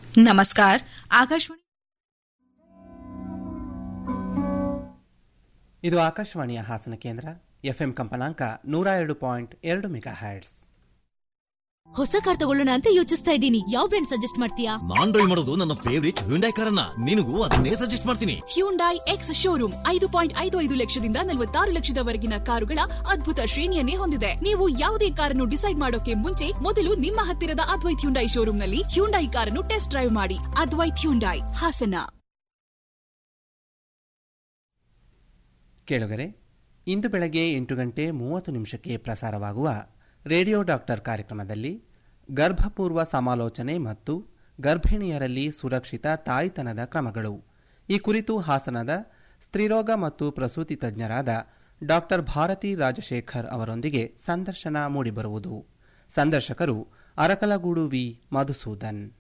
नमस्कार आकाशवाणी ಇದು ಆಕಾಶವಾಣಿಯ ಹಾಸನ ಕೇಂದ್ರ ಎಫ್ಎಂ ಕಂಪನಾಂಕ ನೂರ ಎರಡು ಪಾಯಿಂಟ್ ಎರಡು ಮೆಗಾ ಹ್ಯಾಟ್ಸ್ ಹೊಸ ಕಾರ್ ತಗೊಳ್ಳೋಣ ಅಂತ ಯೋಚಿಸ್ತಾ ಇದ್ದೀನಿ ಯಾವ ಬ್ರ್ಯಾಂಡ್ ಸಜೆಸ್ಟ್ ಮಾಡ್ತೀಯಾ ನಾನ್ ಡ್ರೈವ್ ಮಾಡೋದು ನನ್ನ ಫೇವರಿಟ್ ಹ್ಯುಂಡೈ ಕಾರನ್ನ ನಿನಗೂ ಅದನ್ನೇ ಸಜೆಸ್ಟ್ ಮಾಡ್ತೀನಿ ಹ್ಯುಂಡೈ ಎಕ್ಸ್ ಶೋರೂಮ್ ಐದು ಪಾಯಿಂಟ್ ಐದು ಐದು ಲಕ್ಷದಿಂದ ನಲವತ್ತಾರು ಲಕ್ಷದವರೆಗಿನ ಕಾರುಗಳ ಅದ್ಭುತ ಶ್ರೇಣಿಯನ್ನೇ ಹೊಂದಿದೆ ನೀವು ಯಾವುದೇ ಕಾರನ್ನು ಡಿಸೈಡ್ ಮಾಡೋಕೆ ಮುಂಚೆ ಮೊದಲು ನಿಮ್ಮ ಹತ್ತಿರದ ಅದ್ವೈತ್ ಹ್ಯುಂಡೈ ಶೋರೂಮ್ನಲ್ಲಿ ಹ್ಯುಂಡೈ ಕಾರನ್ನು ಟೆಸ್ಟ್ ಡ್ರೈವ್ ಮಾಡಿ ಅದ್ವೈತ್ ಹ್ಯುಂಡೈ ಹಾಸನ ಕೇಳುಗರೆ ಇಂದು ಬೆಳಗ್ಗೆ ಎಂಟು ಗಂಟೆ ಮೂವತ್ತು ನಿಮಿಷಕ್ಕೆ ಪ್ರಸಾರವಾಗುವ ರೇಡಿಯೋ ಡಾಕ್ಟರ್ ಕಾರ್ಯಕ್ರಮದಲ್ಲಿ ಗರ್ಭಪೂರ್ವ ಸಮಾಲೋಚನೆ ಮತ್ತು ಗರ್ಭಿಣಿಯರಲ್ಲಿ ಸುರಕ್ಷಿತ ತಾಯ್ತನದ ಕ್ರಮಗಳು ಈ ಕುರಿತು ಹಾಸನದ ಸ್ತ್ರೀರೋಗ ಮತ್ತು ಪ್ರಸೂತಿ ತಜ್ಞರಾದ ಡಾಕ್ಟರ್ ಭಾರತಿ ರಾಜಶೇಖರ್ ಅವರೊಂದಿಗೆ ಸಂದರ್ಶನ ಮೂಡಿಬರುವುದು ಸಂದರ್ಶಕರು ಅರಕಲಗೂಡು ವಿ ಮಧುಸೂದನ್